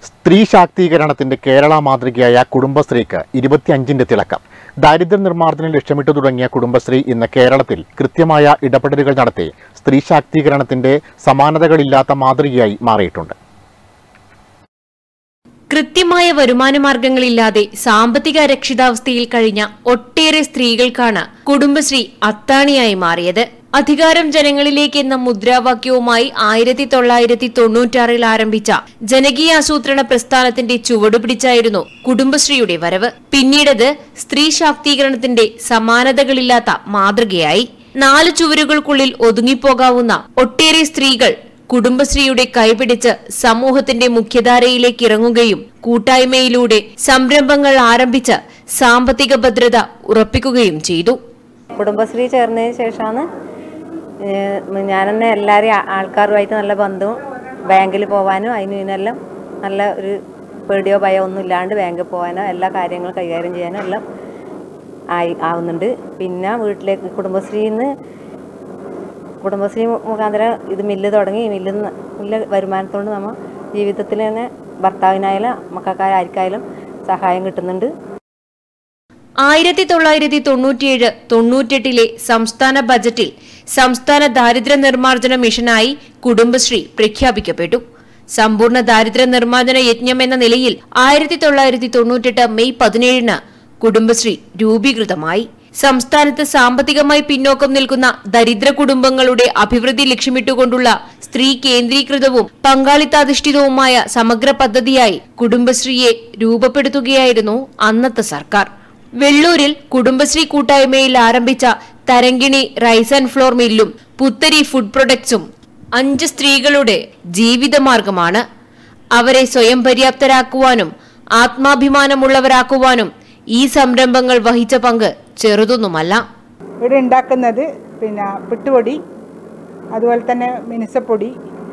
സ്ത്രീ ശാക്തീകരണത്തിന്റെ കേരള മാതൃകയായ കുടുംബശ്രീക്ക് ഇരുപത്തിയഞ്ചിന്റെ തിളക്കം ദാരിദ്ര്യ നിർമ്മാർജ്ജനം ലക്ഷ്യമിട്ടു തുടങ്ങിയ കുടുംബശ്രീ ഇന്ന് കേരളത്തിൽ കൃത്യമായ ഇടപെടലുകൾ നടത്തി സ്ത്രീ ശാക്തീകരണത്തിന്റെ സമാനതകളില്ലാത്ത മാതൃകയായി മാറിയിട്ടുണ്ട് കൃത്യമായ വരുമാനമാർഗങ്ങളില്ലാതെ സാമ്പത്തിക അരക്ഷിതാവസ്ഥയിൽ കഴിഞ്ഞ ഒട്ടേറെ സ്ത്രീകൾക്കാണ് കുടുംബശ്രീ അത്താണിയായി മാറിയത് അധികാരം ജനങ്ങളിലേക്ക് എന്ന മുദ്രാവാക്യവുമായി ആയിരത്തി തൊള്ളായിരത്തി തൊണ്ണൂറ്റാറിൽ ആരംഭിച്ച ജനകീയാസൂത്രണ പ്രസ്ഥാനത്തിന്റെ ചുവടുപിടിച്ചായിരുന്നു കുടുംബശ്രീയുടെ വരവ് പിന്നീടത് സ്ത്രീ ശാക്തീകരണത്തിന്റെ സമാനതകളില്ലാത്ത മാതൃകയായി നാല് ചുവരുകൾക്കുള്ളിൽ ഒതുങ്ങിപ്പോകാവുന്ന ഒട്ടേറെ സ്ത്രീകൾ കുടുംബശ്രീയുടെ കൈപിടിച്ച് സമൂഹത്തിന്റെ മുഖ്യധാരയിലേക്ക് ഇറങ്ങുകയും കൂട്ടായ്മയിലൂടെ സംരംഭങ്ങൾ ആരംഭിച്ച് സാമ്പത്തിക ഭദ്രത ഉറപ്പിക്കുകയും ചെയ്തു കുടുംബശ്രീ ചേർന്നതിന് ശേഷമാണ് ഏഹ് ഞാൻ തന്നെ എല്ലാവരെയും ആ- ആൾക്കാരുമായിട്ട് നല്ല ബന്ധവും ബാങ്കിൽ പോകാനും അതിനും ഇതിനെല്ലാം നല്ല ഒരു പേടിയോ ഭയോ ഒന്നും ഇല്ലാണ്ട് ബാങ്കിൽ പോകാനോ എല്ലാ കാര്യങ്ങളും കൈകാര്യം ചെയ്യാനും എല്ലാം ആയി ആവുന്നുണ്ട് പിന്നെ വീട്ടിലേക്ക് കുടുംബശ്രീയിൽ നിന്ന് കുടുംബശ്രീ മു- മുഖാന്തരം ഇത് മില്ല് തുടങ്ങി ഈ മില്ലിൽ നിന്ന് മില്ല് വരുമാനത്തോണ്ട് നമ്മൾ ജീവിതത്തിൽ തന്നെ ഭർത്താവിനായാലും മക്കൾക്കാർക്കായാലും സഹായം കിട്ടുന്നുണ്ട് ആയിരത്തി തൊള്ളായിരത്തി തൊണ്ണൂറ്റിയേഴ് തൊണ്ണൂറ്റെട്ടിലെ സംസ്ഥാന ബജറ്റിൽ സംസ്ഥാന ദാരിദ്ര്യ നിർമ്മാർജ്ജന മിഷനായി കുടുംബശ്രീ പ്രഖ്യാപിക്കപ്പെട്ടു സമ്പൂർണ്ണ ദാരിദ്ര്യ നിർമ്മാർജ്ജന യജ്ഞം എന്ന നിലയിൽ ആയിരത്തി തൊള്ളായിരത്തി തൊണ്ണൂറ്റെട്ട് മെയ് പതിനേഴിന് കുടുംബശ്രീ രൂപീകൃതമായി സംസ്ഥാനത്ത് സാമ്പത്തികമായി പിന്നോക്കം നിൽക്കുന്ന ദരിദ്ര കുടുംബങ്ങളുടെ അഭിവൃദ്ധി ലക്ഷ്യമിട്ടുകൊണ്ടുള്ള സ്ത്രീ കേന്ദ്രീകൃതവും പങ്കാളിത്താധിഷ്ഠിതവുമായ സമഗ്ര പദ്ധതിയായി കുടുംബശ്രീയെ രൂപപ്പെടുത്തുകയായിരുന്നു അന്നത്തെ സർക്കാർ വെള്ളൂരിൽ കുടുംബശ്രീ കൂട്ടായ്മയിൽ ആരംഭിച്ച തരങ്കിണി റൈസ് ആൻഡ് ഫ്ലോർ മില്ലും പുത്തരി ഫുഡ് പ്രൊഡക്ട്സും അഞ്ച് സ്ത്രീകളുടെ ജീവിതമാർഗമാണ് അവരെ സ്വയം പര്യാപ്തരാക്കുവാനും ആത്മാഭിമാനമുള്ളവരാക്കുവാനും ഈ സംരംഭങ്ങൾ വഹിച്ച പങ്ക് ചെറുതൊന്നുമല്ല ഇവിടെ ഉണ്ടാക്കുന്നത് പിന്നെ പുട്ടുപൊടി അതുപോലെ തന്നെ മിനുസപ്പൊടി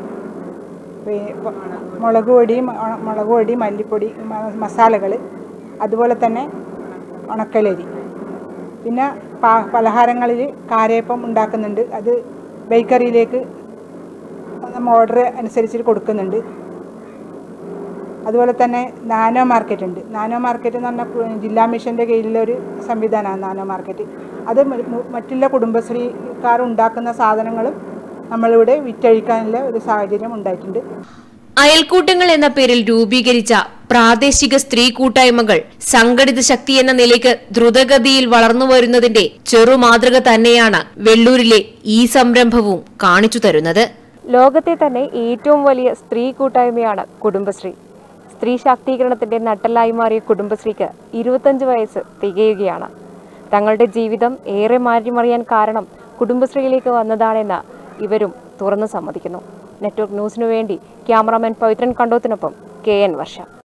പി- പ- മുളക് പൊടി മ- മുളക് പൊടി മല്ലിപ്പൊടി മസാലകൾ അതുപോലെ തന്നെ ഉണക്കലരി പിന്നെ പാ പലഹാരങ്ങളിൽ കാരയപ്പം ഉണ്ടാക്കുന്നുണ്ട് അത് ബേക്കറിയിലേക്ക് നമ്മൾ ഓർഡർ അനുസരിച്ച് കൊടുക്കുന്നുണ്ട് അതുപോലെ തന്നെ നാനോ മാർക്കറ്റ് ഉണ്ട് നാനോ മാർക്കറ്റ് എന്ന് പറഞ്ഞാൽ പു- ജില്ലാ മിഷൻ്റെ കീഴിലൊരു സംവിധാനമാണ് നാനോ മാർക്കറ്റ് അത് മ- മു- മറ്റുള്ള കുടുംബശ്രീക്കാർ ഉണ്ടാക്കുന്ന സാധനങ്ങളും നമ്മളിവിടെ വിറ്റഴിക്കാനുള്ള ഒരു സാഹചര്യം ഉണ്ടായിട്ടുണ്ട് അയൽക്കൂട്ടങ്ങൾ എന്ന പേരിൽ രൂപീകരിച്ച പ്രാദേശിക സ്ത്രീ കൂട്ടായ്മകൾ സംഘടിത ശക്തി എന്ന നിലയ്ക്ക് ദ്രുതഗതിയിൽ വളർന്നു വരുന്നതിന്റെ ചെറുമാതൃക തന്നെയാണ് വെള്ളൂരിലെ ഈ സംരംഭവും കാണിച്ചു തരുന്നത് ലോകത്തെ തന്നെ ഏറ്റവും വലിയ സ്ത്രീ കൂട്ടായ്മയാണ് കുടുംബശ്രീ സ്ത്രീ ശാക്തീകരണത്തിന്റെ നട്ടലായി മാറിയ കുടുംബശ്രീക്ക് ഇരുപത്തഞ്ച് വയസ്സ് തികയുകയാണ് തങ്ങളുടെ ജീവിതം ഏറെ മാറ്റിമറിയാൻ കാരണം കുടുംബശ്രീയിലേക്ക് വന്നതാണെന്ന് ഇവരും തുറന്നു സമ്മതിക്കുന്നു നെറ്റ്വർക്ക് ന്യൂസിനു വേണ്ടി ക്യാമറാമാൻ പവിത്രൻ കണ്ടോത്തിനൊപ്പം കെ എൻ വർഷ